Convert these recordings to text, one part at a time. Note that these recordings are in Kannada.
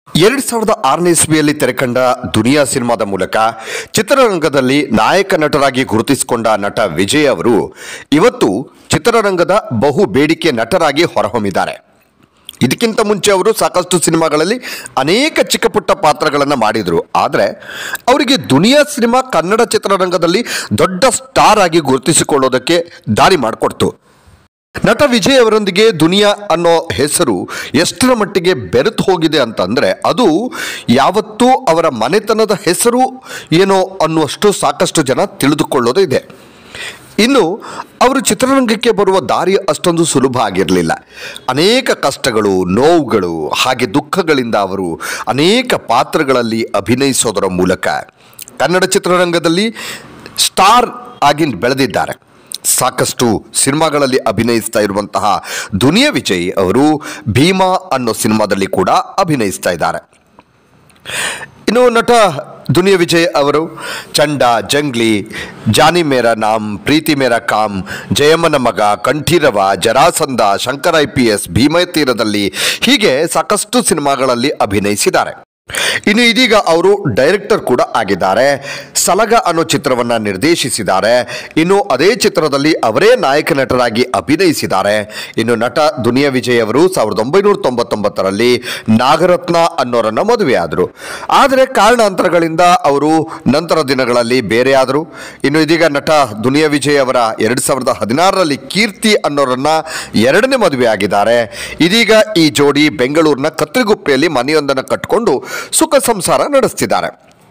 ಎರಡು ಸಾವಿರದ ಆರನೇ ಇಸ್ವಿಯಲ್ಲಿ ತೆರೆಕಂಡ ದುನಿಯಾ ಸಿನಿಮಾದ ಮೂಲಕ ಚಿತ್ರರಂಗದಲ್ಲಿ ನಾಯಕ ನಟರಾಗಿ ಗುರುತಿಸಿಕೊಂಡ ನಟ ವಿಜಯ್ ಅವರು ಇವತ್ತು ಚಿತ್ರರಂಗದ ಬಹು ಬೇಡಿಕೆ ನಟರಾಗಿ ಹೊರಹೊಮ್ಮಿದ್ದಾರೆ ಇದಕ್ಕಿಂತ ಮುಂಚೆ ಅವರು ಸಾಕಷ್ಟು ಸಿನಿಮಾಗಳಲ್ಲಿ ಅನೇಕ ಚಿಕ್ಕ ಪುಟ್ಟ ಪಾತ್ರಗಳನ್ನು ಮಾಡಿದರು ಆದರೆ ಅವರಿಗೆ ದುನಿಯಾ ಸಿನಿಮಾ ಕನ್ನಡ ಚಿತ್ರರಂಗದಲ್ಲಿ ದೊಡ್ಡ ಸ್ಟಾರ್ ಆಗಿ ಗುರುತಿಸಿಕೊಳ್ಳೋದಕ್ಕೆ ದಾರಿ ಮಾಡಿಕೊಡ್ತು ನಟ ವಿಜಯ್ ಅವರೊಂದಿಗೆ ದುನಿಯಾ ಅನ್ನೋ ಹೆಸರು ಎಷ್ಟರ ಮಟ್ಟಿಗೆ ಬೆರೆತು ಹೋಗಿದೆ ಅಂತಂದರೆ ಅದು ಯಾವತ್ತೂ ಅವರ ಮನೆತನದ ಹೆಸರು ಏನೋ ಅನ್ನುವಷ್ಟು ಸಾಕಷ್ಟು ಜನ ತಿಳಿದುಕೊಳ್ಳೋದು ಇದೆ ಇನ್ನು ಅವರು ಚಿತ್ರರಂಗಕ್ಕೆ ಬರುವ ದಾರಿ ಅಷ್ಟೊಂದು ಸುಲಭ ಆಗಿರಲಿಲ್ಲ ಅನೇಕ ಕಷ್ಟಗಳು ನೋವುಗಳು ಹಾಗೆ ದುಃಖಗಳಿಂದ ಅವರು ಅನೇಕ ಪಾತ್ರಗಳಲ್ಲಿ ಅಭಿನಯಿಸೋದರ ಮೂಲಕ ಕನ್ನಡ ಚಿತ್ರರಂಗದಲ್ಲಿ ಸ್ಟಾರ್ ಆಗಿ ಬೆಳೆದಿದ್ದಾರೆ ಸಾಕಷ್ಟು ಸಿನಿಮಾಗಳಲ್ಲಿ ಅಭಿನಯಿಸ್ತಾ ಇರುವಂತಹ ದುನಿಯಾ ವಿಜಯ್ ಅವರು ಭೀಮಾ ಅನ್ನೋ ಸಿನಿಮಾದಲ್ಲಿ ಕೂಡ ಅಭಿನಯಿಸ್ತಾ ಇದ್ದಾರೆ ಇನ್ನು ನಟ ದುನಿಯಾ ವಿಜಯ್ ಅವರು ಚಂಡ ಜಂಗ್ಲಿ ಜಾನಿ ಮೇರಾ ನಾಮ್ ಪ್ರೀತಿ ಮೇರಾ ಕಾಮ್ ಜಯಮ್ಮನ ಮಗ Kanteerava Jarasandha Shankar I P S Bheema ತೀರದಲ್ಲಿ ಹೀಗೆ ಸಾಕಷ್ಟು ಸಿನಿಮಾಗಳಲ್ಲಿ ಅಭಿನಯಿಸಿದ್ದಾರೆ ಇನ್ನು ಇದೀಗ ಅವರು ಡೈರೆಕ್ಟರ್ ಕೂಡ ಆಗಿದ್ದಾರೆ ಸಲಗ ಅನ್ನೋ ಚಿತ್ರವನ್ನ ನಿರ್ದೇಶಿಸಿದ್ದಾರೆ ಇನ್ನು ಅದೇ ಚಿತ್ರದಲ್ಲಿ ಅವರೇ ನಾಯಕ ನಟರಾಗಿ ಅಭಿನಯಿಸಿದ್ದಾರೆ ಇನ್ನು ನಟ ದುನಿಯಾ ವಿಜಯ್ ಅವರು ಸಾವಿರದ ಒಂಬೈನೂರ ತೊಂಬತ್ತೊಂಬತ್ತರಲ್ಲಿ ನಾಗರತ್ನ ಅನ್ನೋರನ್ನ ಮದುವೆಯಾದರು ಆದರೆ ಕಾರಣಾಂತರಗಳಿಂದ ಅವರು ನಂತರ ದಿನಗಳಲ್ಲಿ ಬೇರೆಯಾದರು ಇನ್ನು ಇದೀಗ ನಟ ದುನಿಯಾ ವಿಜಯ್ ಅವರ ಎರಡು ಸಾವಿರದ ಹದಿನಾರರಲ್ಲಿ ಕೀರ್ತಿ ಅನ್ನೋರನ್ನ ಎರಡನೇ ಮದುವೆ ಆಗಿದ್ದಾರೆ ಇದೀಗ ಈ ಜೋಡಿ ಬೆಂಗಳೂರಿನ ಕತ್ರಿಗುಪ್ಪೆಯಲ್ಲಿ ಮನೆಯೊಂದನ್ನು ಕಟ್ಟಿಕೊಂಡು ಸುಖ ಸಂಸಾರ ನಡೆಸ್ತಿದ್ದಾರೆ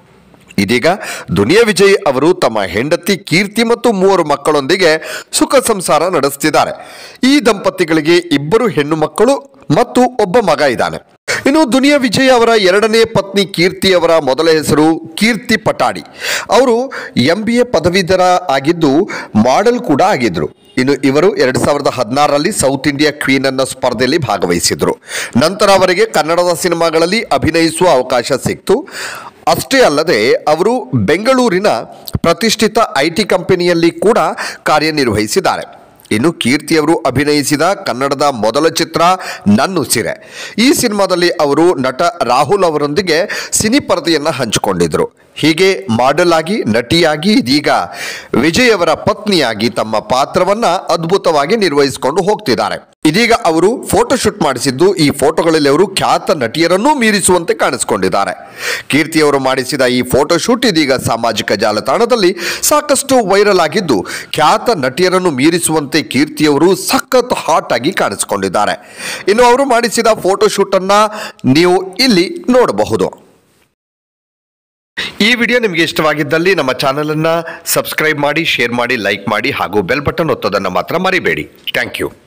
ಇದೀಗ ದುನಿಯಾ ವಿಜಯ್ ಅವರು ತಮ್ಮ ಹೆಂಡತಿ ಕೀರ್ತಿ ಮತ್ತು ಮೂವರು ಮಕ್ಕಳೊಂದಿಗೆ ಸುಖ ಸಂಸಾರ ನಡೆಸ್ತಿದ್ದಾರೆ ಈ ದಂಪತಿಗಳಿಗೆ ಇಬ್ಬರು ಹೆಣ್ಣು ಮಕ್ಕಳು ಮತ್ತು ಒಬ್ಬ ಮಗ ಇದ್ದಾನೆ ಇನ್ನು ದುನಿಯಾ ವಿಜಯ್ ಅವರ ಎರಡನೇ ಪತ್ನಿ ಕೀರ್ತಿ ಅವರ ಮೊದಲ ಹೆಸರು ಕೀರ್ತಿ ಪಟಾಡಿ ಅವರು ಎಂ ಬಿ ಎ ಪದವೀಧರ ಆಗಿದ್ದು ಮಾಡೆಲ್ ಕೂಡ ಆಗಿದ್ರು ಇನ್ನು ಇವರು ಎರಡು ಸಾವಿರದ ಹದಿನಾರರಲ್ಲಿ ಸೌತ್ ಇಂಡಿಯಾ ಕ್ವೀನ್ ಅನ್ನೋ ಸ್ಪರ್ಧೆಯಲ್ಲಿ ಭಾಗವಹಿಸಿದ್ರು ನಂತರ ಅವರಿಗೆ ಕನ್ನಡದ ಸಿನಿಮಾಗಳಲ್ಲಿ ಅಭಿನಯಿಸುವ ಅವಕಾಶ ಸಿಕ್ತು ಅಷ್ಟೇ ಅಲ್ಲದೆ ಅವರು ಬೆಂಗಳೂರಿನ ಪ್ರತಿಷ್ಠಿತ ಐ ಟಿ ಕಂಪನಿಯಲ್ಲಿ ಕೂಡ ಕಾರ್ಯನಿರ್ವಹಿಸಿದ್ದಾರೆ ಇನ್ನು ಕೀರ್ತಿಯವರು ಅಭಿನಯಿಸಿದ ಕನ್ನಡದ ಮೊದಲ ಚಿತ್ರ ನನ್ನುಸಿರೆ ಈ ಸಿನಿಮಾದಲ್ಲಿ ಅವರು ನಟ ರಾಹುಲ್ ಅವರೊಂದಿಗೆ ಸಿನಿ ಪರದೆಯನ್ನು ಹಂಚಿಕೊಂಡಿದ್ರು ಹೀಗೆ ಮಾಡೆಲ್ ಆಗಿ ನಟಿಯಾಗಿ ಇದೀಗ ವಿಜಯ್ ಅವರ ಪತ್ನಿಯಾಗಿ ತಮ್ಮ ಪಾತ್ರವನ್ನ ಅದ್ಭುತವಾಗಿ ನಿರ್ವಹಿಸಿಕೊಂಡು ಹೋಗ್ತಿದ್ದಾರೆ ಇದೀಗ ಅವರು ಫೋಟೋ ಶೂಟ್ ಮಾಡಿಸಿದ್ದು ಈ ಫೋಟೋಗಳಲ್ಲಿ ಅವರು ಖ್ಯಾತ ನಟಿಯರನ್ನೂ ಮೀರಿಸುವಂತೆ ಕಾಣಿಸಿಕೊಂಡಿದ್ದಾರೆ ಕೀರ್ತಿಯವರು ಮಾಡಿಸಿದ ಈ ಫೋಟೋ ಶೂಟ್ ಇದೀಗ ಸಾಮಾಜಿಕ ಜಾಲತಾಣದಲ್ಲಿ ಸಾಕಷ್ಟು ವೈರಲ್ ಆಗಿದ್ದು ಖ್ಯಾತ ನಟಿಯರನ್ನು ಮೀರಿಸುವಂತೆ ಕೀರ್ತಿಯವರು ಸಖತ್ ಹಾಟ್ ಆಗಿ ಕಾಣಿಸಿಕೊಂಡಿದ್ದಾರೆ ಇನ್ನು ಅವರು ಮಾಡಿಸಿದ ಫೋಟೋ ಶೂಟ್ ಅನ್ನ ನೀವು ಇಲ್ಲಿ ನೋಡಬಹುದು ಈ ವಿಡಿಯೋ ನಿಮಗೆ ಇಷ್ಟವಾಗಿದ್ದಲ್ಲಿ ನಮ್ಮ ಚಾನಲ್ ಅನ್ನ ಸಬ್ಸ್ಕ್ರೈಬ್ ಮಾಡಿ ಶೇರ್ ಮಾಡಿ ಲೈಕ್ ಮಾಡಿ ಹಾಗೂ ಬೆಲ್ ಬಟನ್ ಒತ್ತೋದನ್ನು ಮಾತ್ರ ಮರಿಬೇಡಿ ಥ್ಯಾಂಕ್ ಯು